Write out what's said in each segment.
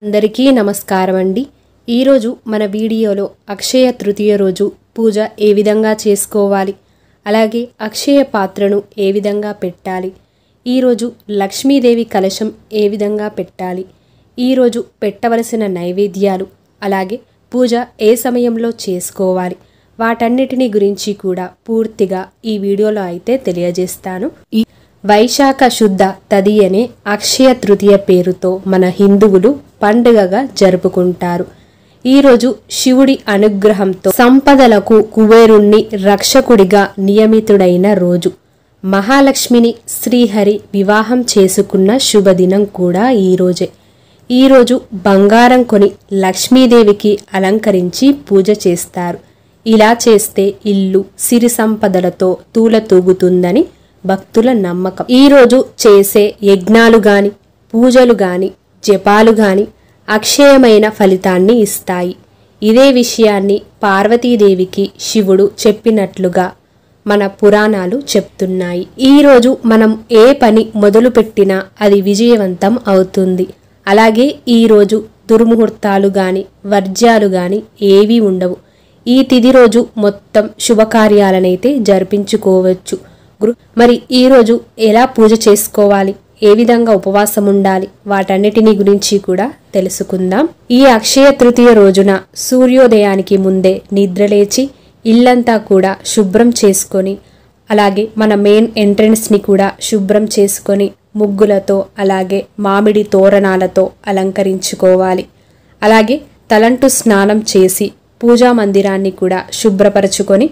అందరికీ నమస్కారం అండి ఈరోజు మన వీడియోలో అక్షయ తృతీయ రోజు పూజ ఏ విధంగా చేసుకోవాలి అలాగే అక్షయ పాత్రను ఏ విధంగా పెట్టాలి ఈరోజు లక్ష్మీదేవి కలశం ఏ విధంగా పెట్టాలి ఈరోజు పెట్టవలసిన నైవేద్యాలు అలాగే పూజ ఏ సమయంలో చేసుకోవాలి వాటన్నిటిని గురించి కూడా పూర్తిగా ఈ వీడియోలో అయితే తెలియజేస్తాను ఈ వైశాఖ శుద్ధ తదియనే అక్షయ తృతీయ పేరుతో మన హిందువులు పండుగగా జరుపుకుంటారు ఈరోజు శివుడి అనుగ్రహంతో సంపదలకు కుబేరుణ్ణి రక్షకుడిగా నియమితుడైన రోజు మహాలక్ష్మిని శ్రీహరి వివాహం చేసుకున్న శుభదినం కూడా ఈరోజే ఈరోజు బంగారం కొని లక్ష్మీదేవికి అలంకరించి పూజ చేస్తారు ఇలా చేస్తే ఇల్లు సిరి సంపదలతో తూలతూగుతుందని భక్తుల నమ్మకం ఈరోజు చేసే యజ్ఞాలు గాని పూజలు గాని జపాలు గాని అక్షయమైన ఫలితాన్ని ఇస్తాయి ఇదే విషయాన్ని పార్వతీదేవికి శివుడు చెప్పినట్లుగా మన పురాణాలు చెప్తున్నాయి ఈరోజు మనం ఏ పని మొదలుపెట్టినా అది విజయవంతం అవుతుంది అలాగే ఈరోజు దుర్ముహూర్తాలు గాని వర్జ్యాలు గాని ఏవీ ఉండవు ఈ తిది రోజు మొత్తం శుభకార్యాలనైతే జరిపించుకోవచ్చు గురు మరి ఈరోజు ఎలా పూజ చేసుకోవాలి ఏ విధంగా ఉపవాసం ఉండాలి వాటన్నిటిని గురించి కూడా తెలుసుకుందాం ఈ అక్షయ తృతీయ రోజున సూర్యోదయానికి ముందే నిద్రలేచి ఇల్లంతా కూడా శుభ్రం చేసుకొని అలాగే మన మెయిన్ ఎంట్రన్స్ని కూడా శుభ్రం చేసుకొని ముగ్గులతో అలాగే మామిడి తోరణాలతో అలంకరించుకోవాలి అలాగే తలంటు స్నానం చేసి పూజా మందిరాన్ని కూడా శుభ్రపరచుకొని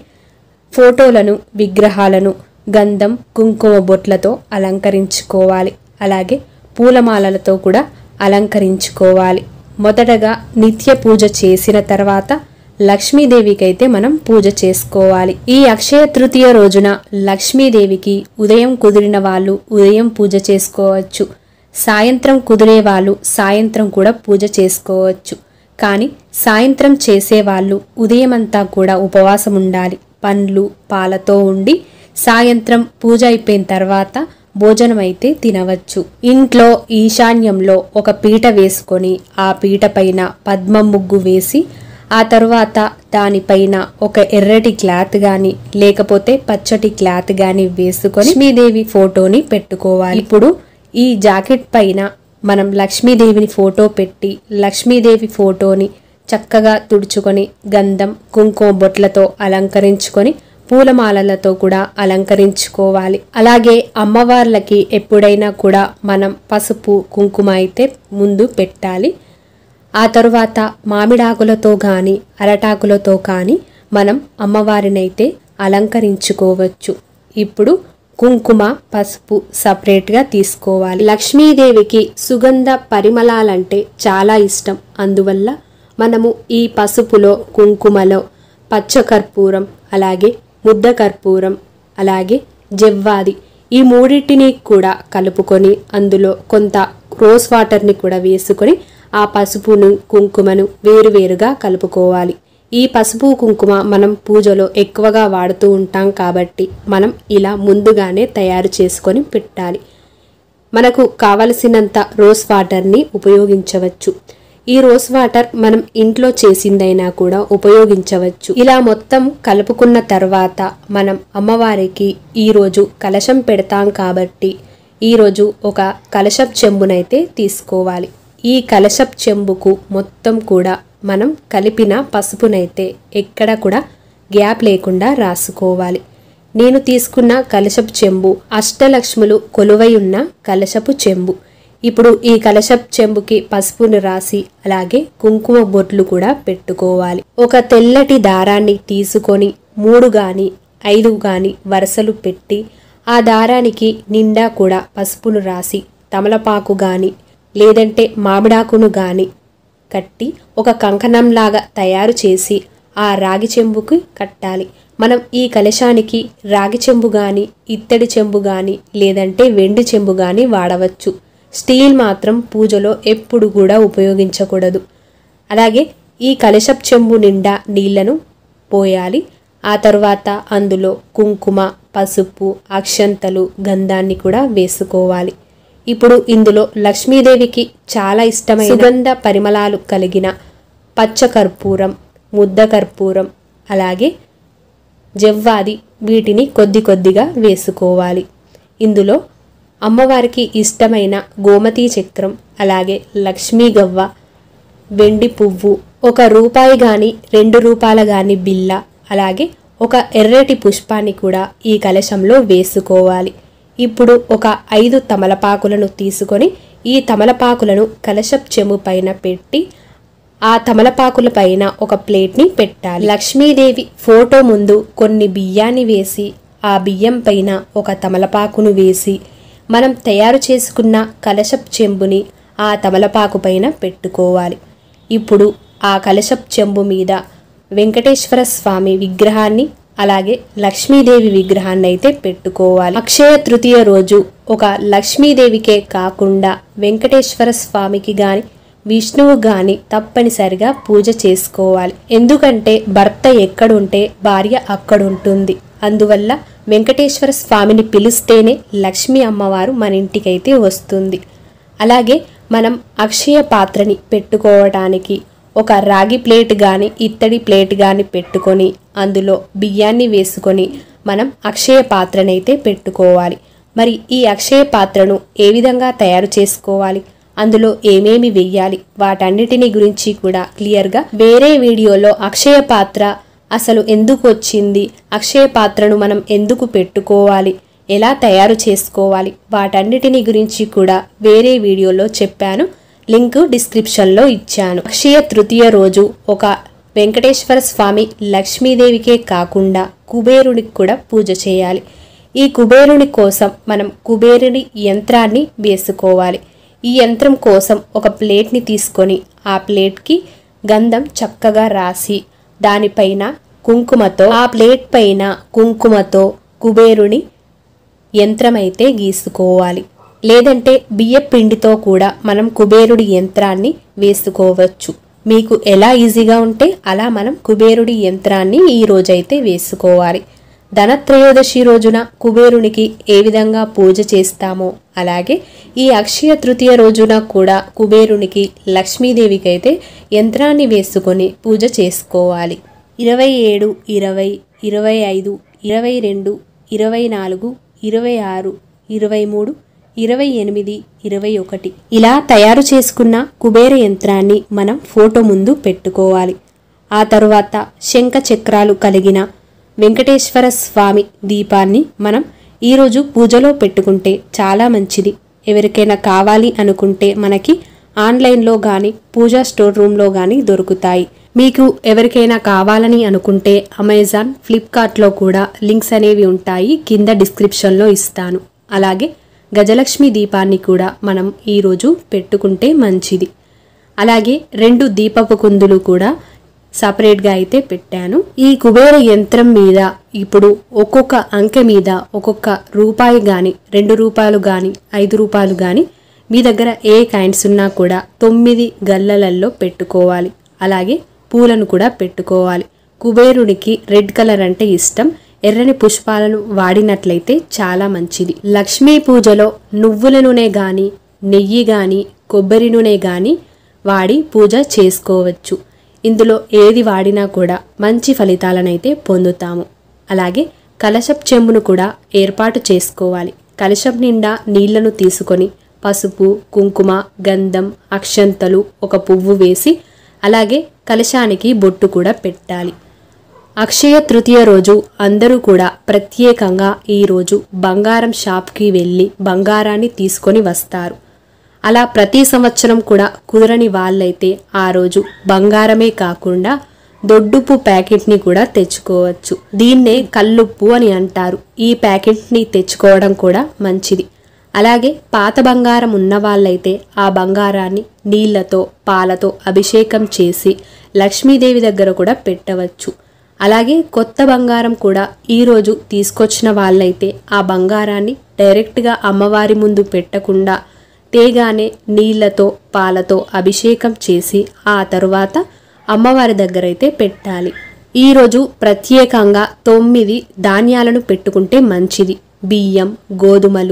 ఫోటోలను విగ్రహాలను గంధం కుంకుమ బొట్లతో అలంకరించుకోవాలి అలాగే పూలమాలలతో కూడా అలంకరించుకోవాలి మొదటగా నిత్య పూజ చేసిన తర్వాత లక్ష్మీదేవికి అయితే మనం పూజ చేసుకోవాలి ఈ అక్షయ తృతీయ రోజున లక్ష్మీదేవికి ఉదయం కుదిరిన వాళ్ళు ఉదయం పూజ చేసుకోవచ్చు సాయంత్రం కుదిరే వాళ్ళు సాయంత్రం కూడా పూజ చేసుకోవచ్చు కానీ సాయంత్రం చేసేవాళ్ళు ఉదయమంతా కూడా ఉపవాసం ఉండాలి పండ్లు పాలతో ఉండి సాయంత్రం పూజ అయిపోయిన తర్వాత భోజనం అయితే తినవచ్చు ఇంట్లో ఈశాన్యంలో ఒక పీట వేసుకొని ఆ పీట పైన పద్మ ముగ్గు వేసి ఆ తరువాత దానిపైన ఒక ఎర్రటి క్లాత్ గాని లేకపోతే పచ్చటి క్లాత్ గాని వేసుకొని లక్ష్మీదేవి ఫోటోని పెట్టుకోవాలి ఇప్పుడు ఈ జాకెట్ పైన మనం లక్ష్మీదేవిని ఫోటో పెట్టి లక్ష్మీదేవి ఫోటోని చక్కగా తుడుచుకొని గంధం కుంకుమ బొట్లతో అలంకరించుకొని పూలమాలలతో కూడా అలంకరించుకోవాలి అలాగే అమ్మవార్లకి ఎప్పుడైనా కూడా మనం పసుపు కుంకుమ అయితే ముందు పెట్టాలి ఆ తరువాత మామిడాకులతో కానీ అరటాకులతో కానీ మనం అమ్మవారినైతే అలంకరించుకోవచ్చు ఇప్పుడు కుంకుమ పసుపు సపరేట్గా తీసుకోవాలి లక్ష్మీదేవికి సుగంధ పరిమళాలంటే చాలా ఇష్టం అందువల్ల మనము ఈ పసుపులో కుంకుమలో పచ్చకర్పూరం అలాగే ముద్ద కర్పూరం అలాగే జవ్వాది ఈ మూడింటిని కూడా కలుపుకొని అందులో కొంత రోజ్ వాటర్ని కూడా వేసుకొని ఆ పసుపును కుంకుమను వేరువేరుగా కలుపుకోవాలి ఈ పసుపు కుంకుమ మనం పూజలో ఎక్కువగా వాడుతూ ఉంటాం కాబట్టి మనం ఇలా ముందుగానే తయారు చేసుకొని పెట్టాలి మనకు కావలసినంత రోజ్ వాటర్ని ఉపయోగించవచ్చు ఈ రోజ్ వాటర్ మనం ఇంట్లో చేసిందైనా కూడా ఉపయోగించవచ్చు ఇలా మొత్తం కలుపుకున్న తర్వాత మనం అమ్మవారికి ఈరోజు కలశం పెడతాం కాబట్టి ఈరోజు ఒక కలశప్ చెంబునైతే తీసుకోవాలి ఈ కలశప్ చెంబుకు మొత్తం కూడా మనం కలిపిన పసుపునైతే ఎక్కడ కూడా గ్యాప్ లేకుండా రాసుకోవాలి నేను తీసుకున్న కలశపు చెంబు అష్టలక్ష్ములు కొలువై ఉన్న కలశపు చెంబు ఇప్పుడు ఈ కలశప్ చెంబుకి పసుపును రాసి అలాగే కుంకుమ బొట్లు కూడా పెట్టుకోవాలి ఒక తెల్లటి దారాన్ని తీసుకొని మూడు గాని ఐదు గాని వరుసలు పెట్టి ఆ దారానికి నిండా కూడా పసుపును రాసి తమలపాకు గాని లేదంటే మామిడాకును గాని కట్టి ఒక కంకణంలాగా తయారు చేసి ఆ రాగి చెంబుకి కట్టాలి మనం ఈ కలశానికి రాగి చెంబు గాని ఇత్తడి చెంబు గాని లేదంటే వెండి చెంబు గాని వాడవచ్చు స్టీల్ మాత్రం పూజలో ఎప్పుడు కూడా ఉపయోగించకూడదు అలాగే ఈ కలశప్ చెంబు నిండా నీళ్లను పోయాలి ఆ తరువాత అందులో కుంకుమ పసుపు అక్షంతలు గంధాన్ని కూడా వేసుకోవాలి ఇప్పుడు ఇందులో లక్ష్మీదేవికి చాలా ఇష్టమైన సుగంధ పరిమళాలు కలిగిన పచ్చ కర్పూరం ముద్ద కర్పూరం అలాగే జవ్వాది వీటిని కొద్ది కొద్దిగా వేసుకోవాలి ఇందులో అమ్మవారికి ఇష్టమైన గోమతీ చక్రం అలాగే లక్ష్మీ గవ్వ వెండి పువ్వు ఒక రూపాయి గాని రెండు రూపాయల గాని బిల్ల అలాగే ఒక ఎర్రటి పుష్పాన్ని కూడా ఈ కలశంలో వేసుకోవాలి ఇప్పుడు ఒక ఐదు తమలపాకులను తీసుకొని ఈ తమలపాకులను కలశప్ చెంబు పైన పెట్టి ఆ తమలపాకుల పైన ఒక ప్లేట్ని పెట్టాలి లక్ష్మీదేవి ఫోటో ముందు కొన్ని బియ్యాన్ని వేసి ఆ బియ్యం పైన ఒక తమలపాకును వేసి మనం తయారు చేసుకున్న కలశప్ చెంబుని ఆ తమలపాకు పైన పెట్టుకోవాలి ఇప్పుడు ఆ కలశప్ చెంబు మీద వెంకటేశ్వర స్వామి విగ్రహాన్ని అలాగే లక్ష్మీదేవి విగ్రహాన్ని అయితే పెట్టుకోవాలి అక్షయ తృతీయ రోజు ఒక లక్ష్మీదేవికే కాకుండా వెంకటేశ్వర స్వామికి గాని విష్ణువు గాని తప్పనిసరిగా పూజ చేసుకోవాలి ఎందుకంటే భర్త ఎక్కడుంటే భార్య అక్కడుంటుంది అందువల్ల వెంకటేశ్వర స్వామిని పిలిస్తేనే లక్ష్మీ అమ్మవారు మన ఇంటికైతే వస్తుంది అలాగే మనం అక్షయ పాత్రని పెట్టుకోవడానికి ఒక రాగి ప్లేట్ కానీ ఇత్తడి ప్లేట్ కానీ పెట్టుకొని అందులో బియ్యాన్ని వేసుకొని మనం అక్షయ పాత్రనైతే పెట్టుకోవాలి మరి ఈ అక్షయ పాత్రను ఏ విధంగా తయారు చేసుకోవాలి అందులో ఏమేమి వెయ్యాలి వాటన్నిటిని గురించి కూడా క్లియర్గా వేరే వీడియోలో అక్షయ పాత్ర అసలు ఎందుకు వచ్చింది అక్షయ పాత్రను మనం ఎందుకు పెట్టుకోవాలి ఎలా తయారు చేసుకోవాలి వాటన్నిటిని గురించి కూడా వేరే వీడియోలో చెప్పాను లింక్ డిస్క్రిప్షన్లో ఇచ్చాను అక్షయ తృతీయ రోజు ఒక వెంకటేశ్వర స్వామి లక్ష్మీదేవికే కాకుండా కుబేరునికి కూడా పూజ చేయాలి ఈ కుబేరుని కోసం మనం కుబేరుని యంత్రాన్ని వేసుకోవాలి ఈ యంత్రం కోసం ఒక ప్లేట్ని తీసుకొని ఆ ప్లేట్కి గంధం చక్కగా రాసి దానిపైన కుంకుమతో ఆ ప్లేట్ పైన కుంకుమతో కుబేరుని యంత్రమైతే గీసుకోవాలి లేదంటే బియ్య పిండితో కూడా మనం కుబేరుడి యంత్రాన్ని వేసుకోవచ్చు మీకు ఎలా ఈజీగా ఉంటే అలా మనం కుబేరుడి యంత్రాన్ని ఈ రోజైతే వేసుకోవాలి ధనత్రయోదశి రోజున కుబేరునికి ఏ విధంగా పూజ చేస్తామో అలాగే ఈ అక్షయ తృతీయ రోజున కూడా కుబేరునికి లక్ష్మీదేవికి అయితే యంత్రాన్ని వేసుకొని పూజ చేసుకోవాలి ఇరవై ఏడు ఇరవై ఇరవై ఐదు ఇరవై రెండు ఇరవై నాలుగు ఇరవై ఆరు ఇరవై మూడు ఇరవై ఎనిమిది ఇరవై ఒకటి ఇలా తయారు చేసుకున్న కుబేర యంత్రాన్ని మనం ఫోటో ముందు పెట్టుకోవాలి ఆ తరువాత శంఖ చక్రాలు కలిగిన వెంకటేశ్వర స్వామి దీపాన్ని మనం ఈరోజు పూజలో పెట్టుకుంటే చాలా మంచిది ఎవరికైనా కావాలి అనుకుంటే మనకి ఆన్లైన్లో కానీ పూజా స్టోర్ రూమ్లో కానీ దొరుకుతాయి మీకు ఎవరికైనా కావాలని అనుకుంటే అమెజాన్ ఫ్లిప్కార్ట్లో కూడా లింక్స్ అనేవి ఉంటాయి కింద డిస్క్రిప్షన్లో ఇస్తాను అలాగే గజలక్ష్మి దీపాన్ని కూడా మనం ఈరోజు పెట్టుకుంటే మంచిది అలాగే రెండు దీపపు కుందులు కూడా సపరేట్గా అయితే పెట్టాను ఈ కుబేర యంత్రం మీద ఇప్పుడు ఒక్కొక్క అంకె మీద ఒక్కొక్క రూపాయి గాని రెండు రూపాయలు గాని ఐదు రూపాయలు గాని మీ దగ్గర ఏ కాయిన్స్ ఉన్నా కూడా తొమ్మిది గల్లలల్లో పెట్టుకోవాలి అలాగే పూలను కూడా పెట్టుకోవాలి కుబేరునికి రెడ్ కలర్ అంటే ఇష్టం ఎర్రని పుష్పాలను వాడినట్లయితే చాలా మంచిది లక్ష్మీ పూజలో నువ్వుల నూనె గాని నెయ్యి గాని కొబ్బరి నూనె గాని వాడి పూజ చేసుకోవచ్చు ఇందులో ఏది వాడినా కూడా మంచి ఫలితాలనైతే పొందుతాము అలాగే కలశప్ చెంబును కూడా ఏర్పాటు చేసుకోవాలి కలశం నిండా నీళ్లను తీసుకొని పసుపు కుంకుమ గంధం అక్షంతలు ఒక పువ్వు వేసి అలాగే కలశానికి బొట్టు కూడా పెట్టాలి అక్షయ తృతీయ రోజు అందరూ కూడా ప్రత్యేకంగా ఈరోజు బంగారం షాప్కి వెళ్ళి బంగారాన్ని తీసుకొని వస్తారు అలా ప్రతి సంవత్సరం కూడా కుదరని వాళ్ళైతే ఆ రోజు బంగారమే కాకుండా దొడ్డుప్పు ప్యాకెట్ని కూడా తెచ్చుకోవచ్చు దీన్నే కల్లుప్పు అని అంటారు ఈ ప్యాకెట్ని తెచ్చుకోవడం కూడా మంచిది అలాగే పాత బంగారం ఉన్న వాళ్ళైతే ఆ బంగారాన్ని నీళ్లతో పాలతో అభిషేకం చేసి లక్ష్మీదేవి దగ్గర కూడా పెట్టవచ్చు అలాగే కొత్త బంగారం కూడా ఈరోజు తీసుకొచ్చిన వాళ్ళైతే ఆ బంగారాన్ని డైరెక్ట్గా అమ్మవారి ముందు పెట్టకుండా తేగానే నీళ్లతో పాలతో అభిషేకం చేసి ఆ తరువాత అమ్మవారి దగ్గర అయితే పెట్టాలి ఈరోజు ప్రత్యేకంగా తొమ్మిది ధాన్యాలను పెట్టుకుంటే మంచిది బియ్యం గోధుమలు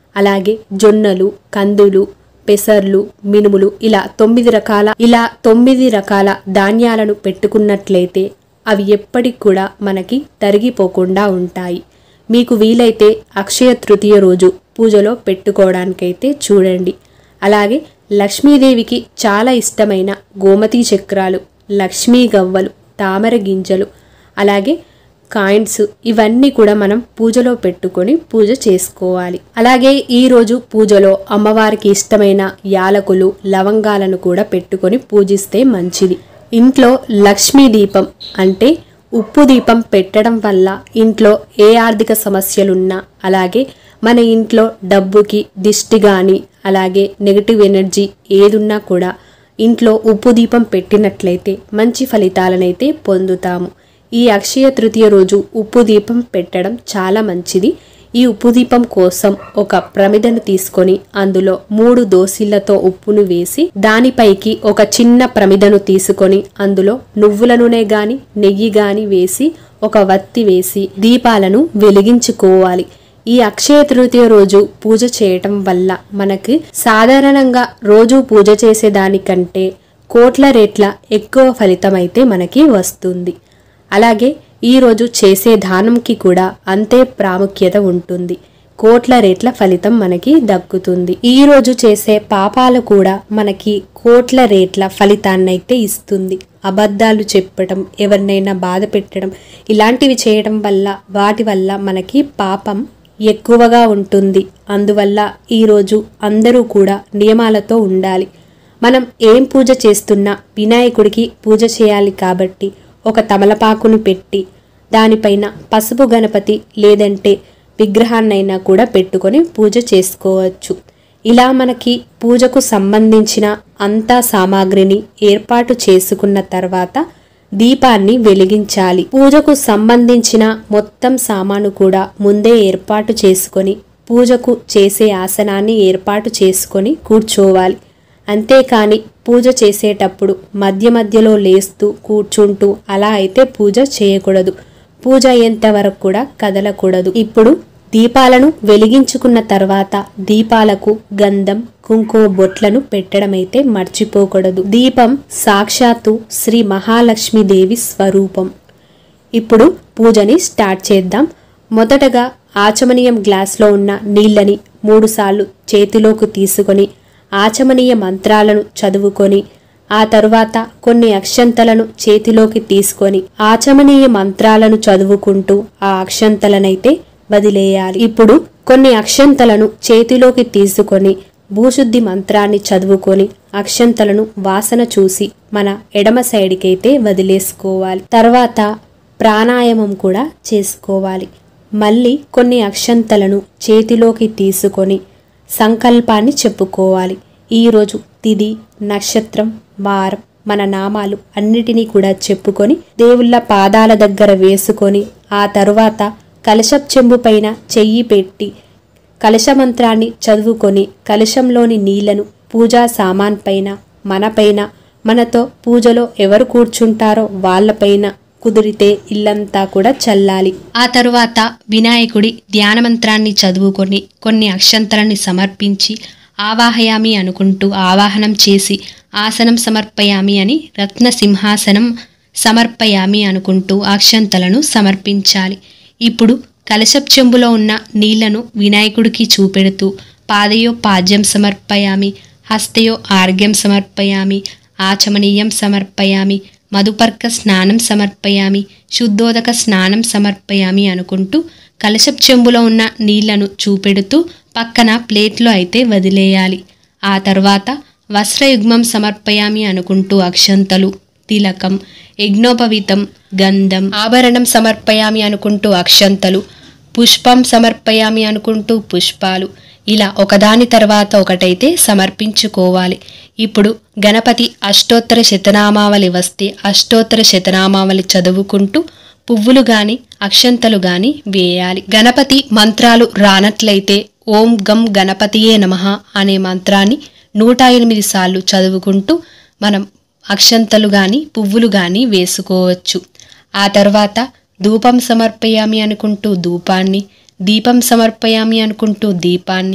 అలాగే జొన్నలు కందులు పెసర్లు మినుములు ఇలా తొమ్మిది రకాల ఇలా తొమ్మిది రకాల ధాన్యాలను పెట్టుకున్నట్లయితే అవి ఎప్పటికి కూడా మనకి తరిగిపోకుండా ఉంటాయి మీకు వీలైతే అక్షయ తృతీయ రోజు పూజలో పెట్టుకోవడానికైతే చూడండి అలాగే లక్ష్మీదేవికి చాలా ఇష్టమైన గోమతి చక్రాలు లక్ష్మీ గవ్వలు తామర గింజలు అలాగే కాయిన్స్ ఇవన్నీ కూడా మనం పూజలో పెట్టుకొని పూజ చేసుకోవాలి అలాగే ఈ రోజు పూజలో అమ్మవారికి ఇష్టమైన యాలకులు లవంగాలను కూడా పెట్టుకొని పూజిస్తే మంచిది ఇంట్లో లక్ష్మీ దీపం అంటే ఉప్పు దీపం పెట్టడం వల్ల ఇంట్లో ఏ ఆర్థిక సమస్యలున్నా అలాగే మన ఇంట్లో డబ్బుకి దిష్టి కానీ అలాగే నెగిటివ్ ఎనర్జీ ఏదున్నా కూడా ఇంట్లో ఉప్పు దీపం పెట్టినట్లయితే మంచి ఫలితాలనైతే పొందుతాము ఈ అక్షయ తృతీయ రోజు ఉప్పు దీపం పెట్టడం చాలా మంచిది ఈ ఉప్పు దీపం కోసం ఒక ప్రమిదను తీసుకొని అందులో మూడు దోసిళ్లతో ఉప్పును వేసి దానిపైకి ఒక చిన్న ప్రమిదను తీసుకొని అందులో నువ్వుల నూనె గాని నెయ్యి గాని వేసి ఒక వత్తి వేసి దీపాలను వెలిగించుకోవాలి ఈ అక్షయ తృతీయ రోజు పూజ చేయటం వల్ల మనకి సాధారణంగా రోజు పూజ చేసేదానికంటే కోట్ల రేట్ల ఎక్కువ ఫలితం అయితే మనకి వస్తుంది అలాగే ఈరోజు చేసే దానంకి కూడా అంతే ప్రాముఖ్యత ఉంటుంది కోట్ల రేట్ల ఫలితం మనకి దక్కుతుంది ఈ రోజు చేసే పాపాలు కూడా మనకి కోట్ల రేట్ల ఫలితాన్నైతే ఇస్తుంది అబద్ధాలు చెప్పడం ఎవరినైనా బాధ పెట్టడం ఇలాంటివి చేయడం వల్ల వాటి వల్ల మనకి పాపం ఎక్కువగా ఉంటుంది అందువల్ల ఈరోజు అందరూ కూడా నియమాలతో ఉండాలి మనం ఏం పూజ చేస్తున్నా వినాయకుడికి పూజ చేయాలి కాబట్టి ఒక తమలపాకును పెట్టి దానిపైన పసుపు గణపతి లేదంటే విగ్రహాన్నైనా కూడా పెట్టుకొని పూజ చేసుకోవచ్చు ఇలా మనకి పూజకు సంబంధించిన అంతా సామాగ్రిని ఏర్పాటు చేసుకున్న తర్వాత దీపాన్ని వెలిగించాలి పూజకు సంబంధించిన మొత్తం సామాను కూడా ముందే ఏర్పాటు చేసుకొని పూజకు చేసే ఆసనాన్ని ఏర్పాటు చేసుకొని కూర్చోవాలి అంతేకాని పూజ చేసేటప్పుడు మధ్య మధ్యలో లేస్తూ కూర్చుంటూ అలా అయితే పూజ చేయకూడదు పూజ అయ్యేంత వరకు కూడా కదలకూడదు ఇప్పుడు దీపాలను వెలిగించుకున్న తర్వాత దీపాలకు గంధం కుంకుమ బొట్లను పెట్టడమైతే మర్చిపోకూడదు దీపం సాక్షాత్తు శ్రీ మహాలక్ష్మీదేవి స్వరూపం ఇప్పుడు పూజని స్టార్ట్ చేద్దాం మొదటగా ఆచమనీయం గ్లాస్లో ఉన్న నీళ్ళని మూడుసార్లు చేతిలోకి తీసుకొని ఆచమనీయ మంత్రాలను చదువుకొని ఆ తరువాత కొన్ని అక్షంతలను చేతిలోకి తీసుకొని ఆచమనీయ మంత్రాలను చదువుకుంటూ ఆ అక్షంతలనైతే వదిలేయాలి ఇప్పుడు కొన్ని అక్షంతలను చేతిలోకి తీసుకొని భూశుద్ధి మంత్రాన్ని చదువుకొని అక్షంతలను వాసన చూసి మన ఎడమ సైడ్కి అయితే వదిలేసుకోవాలి తర్వాత ప్రాణాయామం కూడా చేసుకోవాలి మళ్ళీ కొన్ని అక్షంతలను చేతిలోకి తీసుకొని సంకల్పాన్ని చెప్పుకోవాలి ఈరోజు తిది నక్షత్రం వారం మన నామాలు అన్నిటినీ కూడా చెప్పుకొని దేవుళ్ళ పాదాల దగ్గర వేసుకొని ఆ తరువాత కలశప్ చెంబు పైన చెయ్యి పెట్టి కలశమంత్రాన్ని చదువుకొని కలశంలోని నీళ్లను పూజా సామాన్ పైన మనపైన మనతో పూజలో ఎవరు కూర్చుంటారో వాళ్ళపైన కుదిరితే ఇల్లంతా కూడా చల్లాలి ఆ తరువాత వినాయకుడి ధ్యానమంత్రాన్ని చదువుకొని కొన్ని అక్షంతరాన్ని సమర్పించి ఆవాహయామి అనుకుంటూ ఆవాహనం చేసి ఆసనం సమర్పయామి అని రత్న సింహాసనం సమర్పయామి అనుకుంటూ అక్షంతలను సమర్పించాలి ఇప్పుడు కలశప్ చెంబులో ఉన్న నీళ్లను వినాయకుడికి చూపెడుతూ పాదయో పాద్యం సమర్పయామి హస్తయో ఆర్ఘ్యం సమర్పయామి ఆచమనీయం సమర్పయామి మధుపర్క స్నానం సమర్పయామి శుద్ధోదక స్నానం సమర్పయామి అనుకుంటూ కలశప్ చెంబులో ఉన్న నీళ్లను చూపెడుతూ పక్కన ప్లేట్లో అయితే వదిలేయాలి ఆ తర్వాత వస్త్రయుగ్మం సమర్పయామి అనుకుంటూ అక్షంతలు తిలకం యజ్ఞోపవితం గంధం ఆభరణం సమర్పయామి అనుకుంటూ అక్షంతలు పుష్పం సమర్పయామి అనుకుంటూ పుష్పాలు ఇలా ఒకదాని తర్వాత ఒకటైతే సమర్పించుకోవాలి ఇప్పుడు గణపతి అష్టోత్తర శతనామావళి వస్తే అష్టోత్తర శతనామావళి చదువుకుంటూ పువ్వులు గాని అక్షంతలు గాని వేయాలి గణపతి మంత్రాలు రానట్లయితే ఓం గం గణపతియే నమః అనే మంత్రాన్ని నూట ఎనిమిది సార్లు చదువుకుంటూ మనం అక్షంతలు గాని పువ్వులు గాని వేసుకోవచ్చు ఆ తర్వాత ధూపం సమర్పయామి అనుకుంటూ ధూపాన్ని దీపం సమర్పయామి అనుకుంటూ దీపాన్ని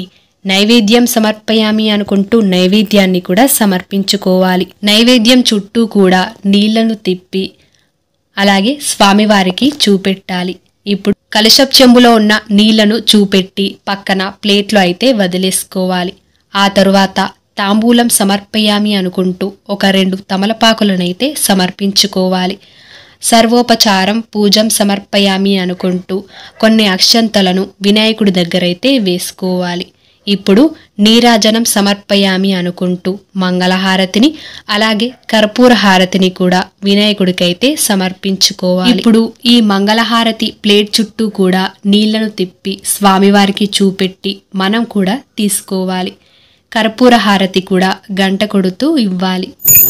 నైవేద్యం సమర్పయామి అనుకుంటూ నైవేద్యాన్ని కూడా సమర్పించుకోవాలి నైవేద్యం చుట్టూ కూడా నీళ్లను తిప్పి అలాగే స్వామివారికి చూపెట్టాలి ఇప్పుడు కలశప్ చెంబులో ఉన్న నీళ్లను చూపెట్టి పక్కన ప్లేట్లో అయితే వదిలేసుకోవాలి ఆ తరువాత తాంబూలం సమర్పయామి అనుకుంటూ ఒక రెండు తమలపాకులనైతే సమర్పించుకోవాలి సర్వోపచారం పూజం సమర్పయామి అనుకుంటూ కొన్ని అక్షంతలను వినాయకుడి దగ్గరైతే వేసుకోవాలి ఇప్పుడు నీరాజనం సమర్పయామి అనుకుంటూ మంగళహారతిని అలాగే కర్పూర హారతిని కూడా వినాయకుడికైతే సమర్పించుకోవాలి ఇప్పుడు ఈ మంగళహారతి ప్లేట్ చుట్టూ కూడా నీళ్లను తిప్పి స్వామివారికి చూపెట్టి మనం కూడా తీసుకోవాలి కర్పూర హారతి కూడా గంట కొడుతూ ఇవ్వాలి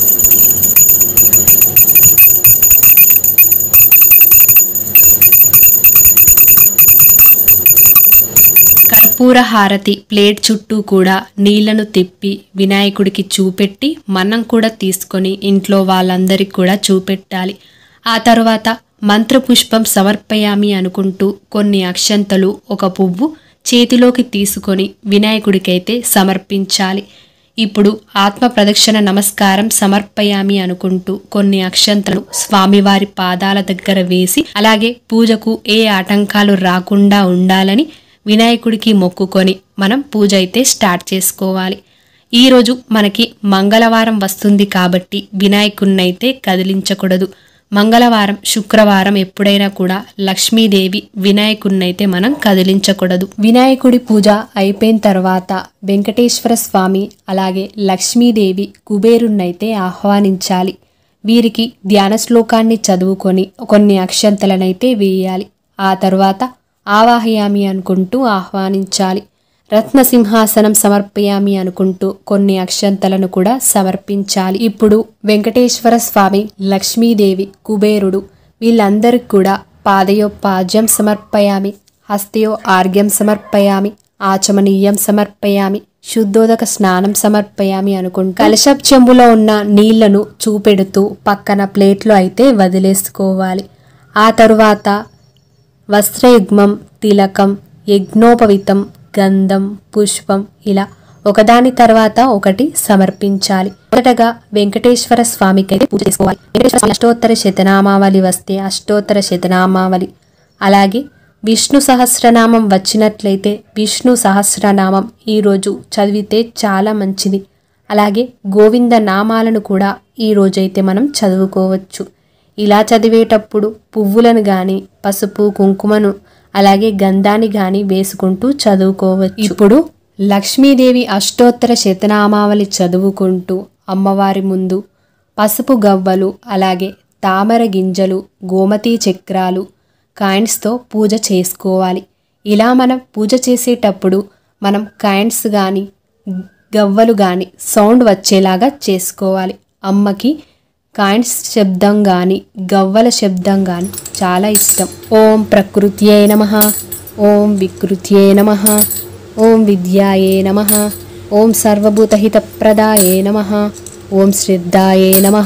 కర్పూర హారతి ప్లేట్ చుట్టూ కూడా నీళ్లను తిప్పి వినాయకుడికి చూపెట్టి మనం కూడా తీసుకొని ఇంట్లో వాళ్ళందరికీ కూడా చూపెట్టాలి ఆ తర్వాత మంత్రపుష్పం సమర్పయామి అనుకుంటూ కొన్ని అక్షంతలు ఒక పువ్వు చేతిలోకి తీసుకొని వినాయకుడికైతే సమర్పించాలి ఇప్పుడు ఆత్మ ప్రదక్షిణ నమస్కారం సమర్పయామి అనుకుంటూ కొన్ని అక్షంతలు స్వామివారి పాదాల దగ్గర వేసి అలాగే పూజకు ఏ ఆటంకాలు రాకుండా ఉండాలని వినాయకుడికి మొక్కుకొని మనం పూజ అయితే స్టార్ట్ చేసుకోవాలి ఈరోజు మనకి మంగళవారం వస్తుంది కాబట్టి వినాయకుడినైతే కదిలించకూడదు మంగళవారం శుక్రవారం ఎప్పుడైనా కూడా లక్ష్మీదేవి వినాయకుడినైతే మనం కదిలించకూడదు వినాయకుడి పూజ అయిపోయిన తర్వాత వెంకటేశ్వర స్వామి అలాగే లక్ష్మీదేవి కుబేరున్నైతే ఆహ్వానించాలి వీరికి ధ్యాన శ్లోకాన్ని చదువుకొని కొన్ని అక్షంతలనైతే వేయాలి ఆ తర్వాత ఆవాహయామి అనుకుంటూ ఆహ్వానించాలి రత్నసింహాసనం సమర్పయామి అనుకుంటూ కొన్ని అక్షంతలను కూడా సమర్పించాలి ఇప్పుడు వెంకటేశ్వర స్వామి లక్ష్మీదేవి కుబేరుడు వీళ్ళందరికీ కూడా పాదయో పాజ్యం సమర్పయామి హస్తయో ఆర్ఘ్యం సమర్పయామి ఆచమనీయం సమర్పయామి శుద్ధోదక స్నానం సమర్పయామి అనుకుంటూ కలశప్ చెంబులో ఉన్న నీళ్లను చూపెడుతూ పక్కన ప్లేట్లో అయితే వదిలేసుకోవాలి ఆ తరువాత వస్త్రయుగ్మం తిలకం యజ్ఞోపవితం గంధం పుష్పం ఇలా ఒకదాని తర్వాత ఒకటి సమర్పించాలి మొదటగా వెంకటేశ్వర స్వామికి అయితే పూజ చేసుకోవాలి వెంకటేశ్వర స్వామి అష్టోత్తర శతనామావళి వస్తే అష్టోత్తర శతనామావళి అలాగే విష్ణు సహస్రనామం వచ్చినట్లయితే విష్ణు సహస్రనామం ఈరోజు చదివితే చాలా మంచిది అలాగే గోవింద నామాలను కూడా ఈ రోజైతే మనం చదువుకోవచ్చు ఇలా చదివేటప్పుడు పువ్వులను గాని పసుపు కుంకుమను అలాగే గంధాన్ని గాని వేసుకుంటూ చదువుకోవచ్చు ఇప్పుడు లక్ష్మీదేవి అష్టోత్తర శతనామావళి చదువుకుంటూ అమ్మవారి ముందు పసుపు గవ్వలు అలాగే తామర గింజలు గోమతి చక్రాలు కాయిన్స్తో పూజ చేసుకోవాలి ఇలా మనం పూజ చేసేటప్పుడు మనం కాయిన్స్ కానీ గవ్వలు కానీ సౌండ్ వచ్చేలాగా చేసుకోవాలి అమ్మకి కాయిన్స్ శబ్దం కానీ గవ్వల శబ్దం కానీ చాలా ఇష్టం ఓం ప్రకృత్యే నమ ఓం వికృత్యే నమ ఓం విద్యాయే నమ ఓం సర్వభూతహితప్రదాయే నమ ఓం శ్రద్ధాయే నమ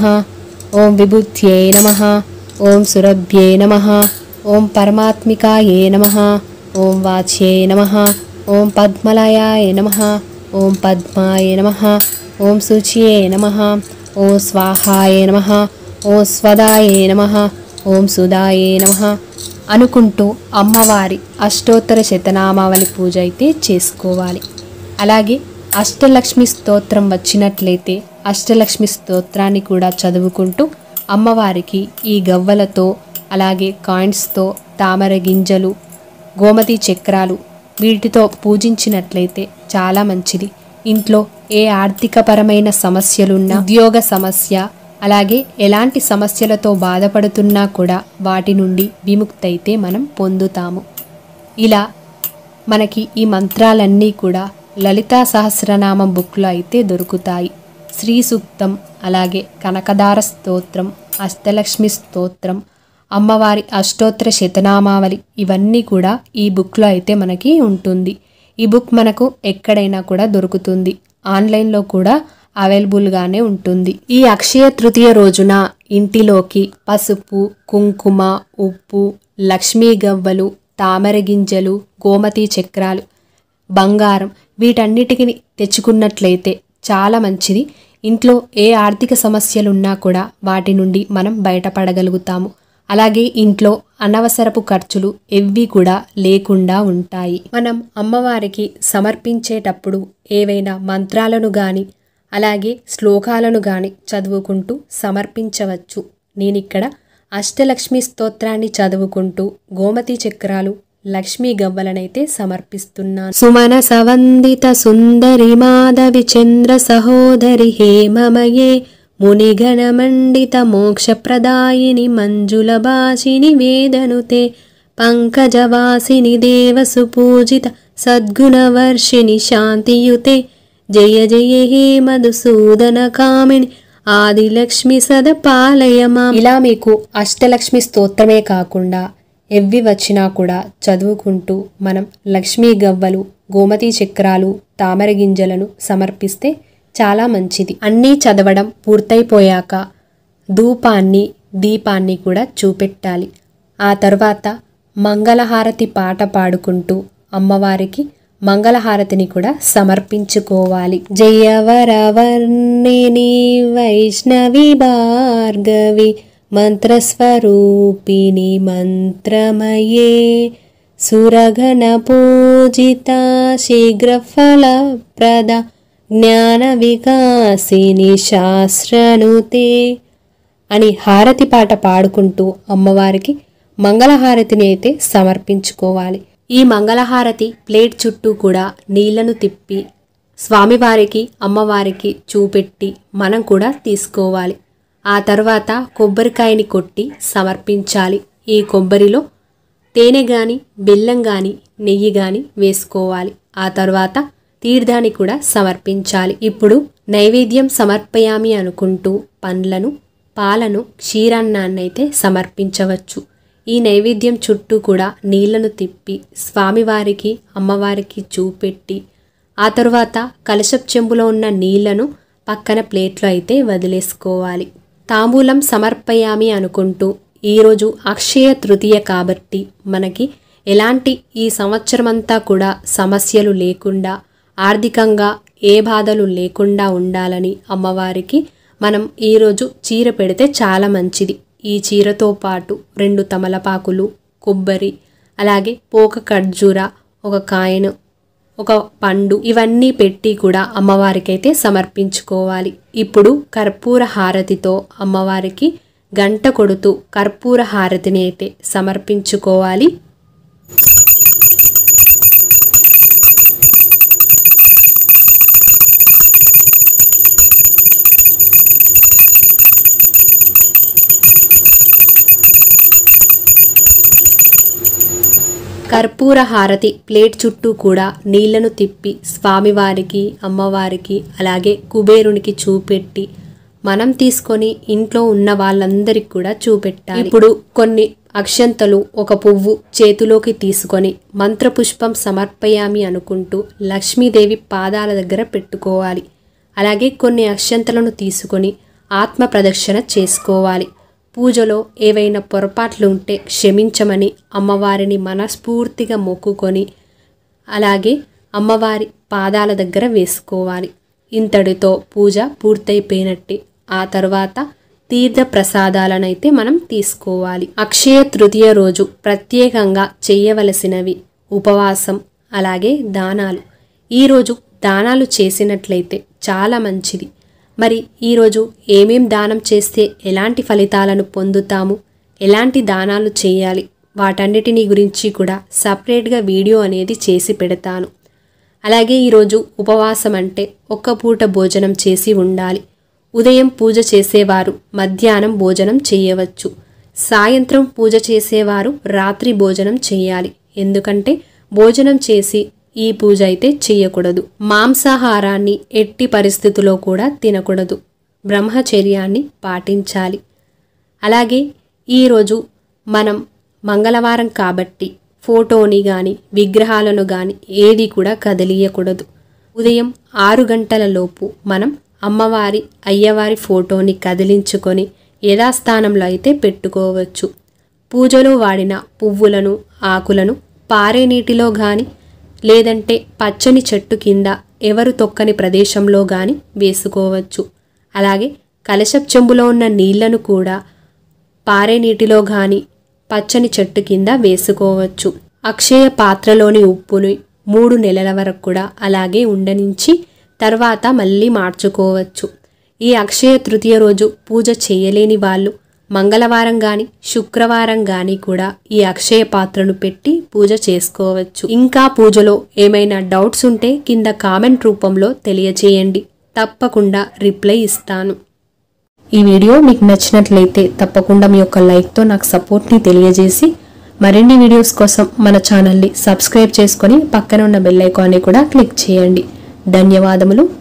ఓం విభుత్యే నమ ఓం సురభ్యే నమ ఓం పరమాత్మికాయే నమ ఓం వాచ్యే నమ ఓం పద్మలయాయ నమ ఓం పద్మాయ నమ ఓం శుచ్యే నమ ఓం స్వాహాయ నమ ఓం స్వదాయే నమ ఓం సుదాయే నమ అనుకుంటూ అమ్మవారి అష్టోత్తర శతనామావళి పూజ అయితే చేసుకోవాలి అలాగే అష్టలక్ష్మి స్తోత్రం వచ్చినట్లయితే అష్టలక్ష్మి స్తోత్రాన్ని కూడా చదువుకుంటూ అమ్మవారికి ఈ గవ్వలతో అలాగే కాయిన్స్తో తామర గింజలు గోమతి చక్రాలు వీటితో పూజించినట్లయితే చాలా మంచిది ఇంట్లో ఏ ఆర్థికపరమైన సమస్యలున్నా ఉద్యోగ సమస్య అలాగే ఎలాంటి సమస్యలతో బాధపడుతున్నా కూడా వాటి నుండి విముక్తైతే మనం పొందుతాము ఇలా మనకి ఈ మంత్రాలన్నీ కూడా లలితా సహస్రనామం బుక్లో అయితే దొరుకుతాయి శ్రీ సూక్తం అలాగే కనకదార స్తోత్రం అష్టలక్ష్మి స్తోత్రం అమ్మవారి అష్టోత్తర శతనామావళి ఇవన్నీ కూడా ఈ బుక్లో అయితే మనకి ఉంటుంది ఈ బుక్ మనకు ఎక్కడైనా కూడా దొరుకుతుంది ఆన్లైన్లో కూడా అవైలబుల్గానే ఉంటుంది ఈ అక్షయ తృతీయ రోజున ఇంటిలోకి పసుపు కుంకుమ ఉప్పు లక్ష్మీ గవ్వలు తామర గింజలు గోమతి చక్రాలు బంగారం వీటన్నిటిని తెచ్చుకున్నట్లయితే చాలా మంచిది ఇంట్లో ఏ ఆర్థిక సమస్యలున్నా కూడా వాటి నుండి మనం బయటపడగలుగుతాము అలాగే ఇంట్లో అనవసరపు ఖర్చులు ఎవ్వి కూడా లేకుండా ఉంటాయి మనం అమ్మవారికి సమర్పించేటప్పుడు ఏవైనా మంత్రాలను గాని అలాగే శ్లోకాలను గాని చదువుకుంటూ సమర్పించవచ్చు నేనిక్కడ అష్టలక్ష్మి స్తోత్రాన్ని చదువుకుంటూ గోమతి చక్రాలు లక్ష్మీ గవ్వలనైతే సమర్పిస్తున్నాను సుమన సవందిత సుందరి మాధవి చంద్ర సహోదరి హేమమయే మునిగణ మండిత మోక్షప్రదాయిని మంజుల భాషిని వేదనుతే పంకజవాసిని దేవసు పూజిత సద్గుణవర్షిణి శాంతియుతే జయ జయ హే మధుసూదన కామిని ఆదిలక్ష్మి సద పాలయమా ఇలా మీకు అష్టలక్ష్మి స్తోత్రమే కాకుండా ఎవ్వి వచ్చినా కూడా చదువుకుంటూ మనం లక్ష్మీ గవ్వలు గోమతి చక్రాలు తామర గింజలను సమర్పిస్తే చాలా మంచిది అన్నీ చదవడం పూర్తయిపోయాక ధూపాన్ని దీపాన్ని కూడా చూపెట్టాలి ఆ తర్వాత మంగళహారతి పాట పాడుకుంటూ అమ్మవారికి మంగళహారతిని కూడా సమర్పించుకోవాలి జయవరవర్ణిని వైష్ణవి భార్గవి మంత్రస్వరూపిణి మంత్రమయే సురగణ పూజిత శీఘ్రఫలప్రద జ్ఞాన వికాసిని శాస్త్రనుతే అని హారతి పాట పాడుకుంటూ అమ్మవారికి మంగళహారతిని అయితే సమర్పించుకోవాలి ఈ మంగళహారతి ప్లేట్ చుట్టూ కూడా నీళ్లను తిప్పి స్వామివారికి అమ్మవారికి చూపెట్టి మనం కూడా తీసుకోవాలి ఆ తర్వాత కొబ్బరికాయని కొట్టి సమర్పించాలి ఈ కొబ్బరిలో తేనె గాని బెల్లం గాని నెయ్యి గాని వేసుకోవాలి ఆ తర్వాత తీర్థాన్ని కూడా సమర్పించాలి ఇప్పుడు నైవేద్యం సమర్పయామి అనుకుంటూ పండ్లను పాలను క్షీరాన్నాన్నైతే సమర్పించవచ్చు ఈ నైవేద్యం చుట్టూ కూడా నీళ్లను తిప్పి స్వామివారికి అమ్మవారికి చూపెట్టి ఆ తరువాత కలశప్ చెంబులో ఉన్న నీళ్లను పక్కన ప్లేట్లో అయితే వదిలేసుకోవాలి తాంబూలం సమర్పయామి అనుకుంటూ ఈరోజు అక్షయ తృతీయ కాబట్టి మనకి ఎలాంటి ఈ సంవత్సరమంతా కూడా సమస్యలు లేకుండా ఆర్థికంగా ఏ బాధలు లేకుండా ఉండాలని అమ్మవారికి మనం ఈరోజు చీర పెడితే చాలా మంచిది ఈ చీరతో పాటు రెండు తమలపాకులు కొబ్బరి అలాగే పోక ఖర్జూర ఒక కాయను ఒక పండు ఇవన్నీ పెట్టి కూడా అమ్మవారికి అయితే సమర్పించుకోవాలి ఇప్పుడు కర్పూర హారతితో అమ్మవారికి గంట కొడుతూ కర్పూర హారతిని అయితే సమర్పించుకోవాలి కర్పూర హారతి ప్లేట్ చుట్టూ కూడా నీళ్లను తిప్పి స్వామివారికి అమ్మవారికి అలాగే కుబేరునికి చూపెట్టి మనం తీసుకొని ఇంట్లో ఉన్న వాళ్ళందరికి కూడా చూపెట్టాలి ఇప్పుడు కొన్ని అక్షంతలు ఒక పువ్వు చేతిలోకి తీసుకొని మంత్రపుష్పం సమర్పయామి అనుకుంటూ లక్ష్మీదేవి పాదాల దగ్గర పెట్టుకోవాలి అలాగే కొన్ని అక్షంతలను తీసుకొని ఆత్మ ప్రదక్షిణ చేసుకోవాలి పూజలో ఏవైనా పొరపాట్లు ఉంటే క్షమించమని అమ్మవారిని మనస్ఫూర్తిగా మొక్కుకొని అలాగే అమ్మవారి పాదాల దగ్గర వేసుకోవాలి ఇంతటితో పూజ పూర్తయిపోయినట్టే ఆ తర్వాత తీర్థ ప్రసాదాలనైతే మనం తీసుకోవాలి అక్షయ తృతీయ రోజు ప్రత్యేకంగా చేయవలసినవి ఉపవాసం అలాగే దానాలు ఈరోజు దానాలు చేసినట్లయితే చాలా మంచిది మరి ఈరోజు ఏమేం దానం చేస్తే ఎలాంటి ఫలితాలను పొందుతాము ఎలాంటి దానాలు చేయాలి వాటన్నిటిని గురించి కూడా సపరేట్గా వీడియో అనేది చేసి పెడతాను అలాగే ఈరోజు ఉపవాసం అంటే ఒక్క పూట భోజనం చేసి ఉండాలి ఉదయం పూజ చేసేవారు మధ్యాహ్నం భోజనం చేయవచ్చు సాయంత్రం పూజ చేసేవారు రాత్రి భోజనం చేయాలి ఎందుకంటే భోజనం చేసి ఈ పూజ అయితే చేయకూడదు మాంసాహారాన్ని ఎట్టి పరిస్థితుల్లో కూడా తినకూడదు బ్రహ్మచర్యాన్ని పాటించాలి అలాగే ఈరోజు మనం మంగళవారం కాబట్టి ఫోటోని కానీ విగ్రహాలను కానీ ఏది కూడా కదిలియకూడదు ఉదయం ఆరు గంటల లోపు మనం అమ్మవారి అయ్యవారి ఫోటోని కదిలించుకొని యథాస్థానంలో అయితే పెట్టుకోవచ్చు పూజలో వాడిన పువ్వులను ఆకులను పారే నీటిలో కానీ లేదంటే పచ్చని చెట్టు కింద ఎవరు తొక్కని ప్రదేశంలో గాని వేసుకోవచ్చు అలాగే కలశపు చెంబులో ఉన్న నీళ్లను కూడా పారే నీటిలో గాని పచ్చని చెట్టు కింద వేసుకోవచ్చు అక్షయ పాత్రలోని ఉప్పుని మూడు నెలల వరకు కూడా అలాగే ఉండనించి తర్వాత మళ్ళీ మార్చుకోవచ్చు ఈ అక్షయ తృతీయ రోజు పూజ చేయలేని వాళ్ళు మంగళవారం గాని శుక్రవారం గాని కూడా ఈ అక్షయ పాత్రను పెట్టి పూజ చేసుకోవచ్చు ఇంకా పూజలో ఏమైనా డౌట్స్ ఉంటే కింద కామెంట్ రూపంలో తెలియచేయండి తప్పకుండా రిప్లై ఇస్తాను ఈ వీడియో మీకు నచ్చినట్లయితే తప్పకుండా మీ యొక్క లైక్తో నాకు సపోర్ట్ని తెలియజేసి మరిన్ని వీడియోస్ కోసం మన ఛానల్ని సబ్స్క్రైబ్ చేసుకొని పక్కన ఉన్న బెల్ ఐకాన్ని కూడా క్లిక్ చేయండి ధన్యవాదములు